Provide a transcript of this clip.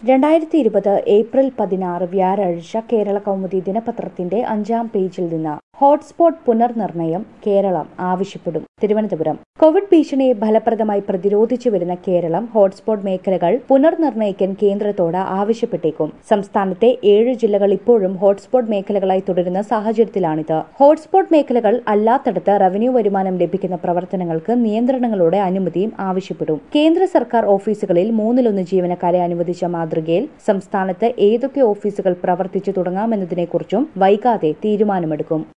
രണ്ടായിരത്തി ഇരുപത് ഏപ്രിൽ പതിനാറ് വ്യാഴാഴ്ച കേരള കൗമുദി ദിനപത്രത്തിന്റെ അഞ്ചാം പേജിൽ നിന്ന് ഹോട്ട്സ്പോട്ട് പുനർനിർണയം കേരളം ആവശ്യപ്പെടും തിരുവനന്തപുരം കോവിഡ് ഭീഷണിയെ ഫലപ്രദമായി പ്രതിരോധിച്ചു വരുന്ന കേരളം ഹോട്ട്സ്പോട്ട് മേഖലകൾ പുനർനിർണയിക്കാൻ കേന്ദ്രത്തോട് ആവശ്യപ്പെട്ടേക്കും സംസ്ഥാനത്തെ ഏഴ് ജില്ലകൾ ഇപ്പോഴും ഹോട്ട്സ്പോട്ട് മേഖലകളായി തുടരുന്ന സാഹചര്യത്തിലാണിത് ഹോട്ട്സ്പോട്ട് മേഖലകൾ അല്ലാത്തടത്ത് റവന്യൂ വരുമാനം ലഭിക്കുന്ന പ്രവർത്തനങ്ങൾക്ക് നിയന്ത്രണങ്ങളോടെ അനുമതിയും ആവശ്യപ്പെടും കേന്ദ്ര സർക്കാർ ഓഫീസുകളിൽ മൂന്നിലൊന്ന് ജീവനക്കാരെ അനുവദിച്ച മാതൃകയിൽ സംസ്ഥാനത്ത് ഏതൊക്കെ ഓഫീസുകൾ പ്രവർത്തിച്ചു തുടങ്ങാമെന്നതിനെക്കുറിച്ചും വൈകാതെ തീരുമാനമെടുക്കും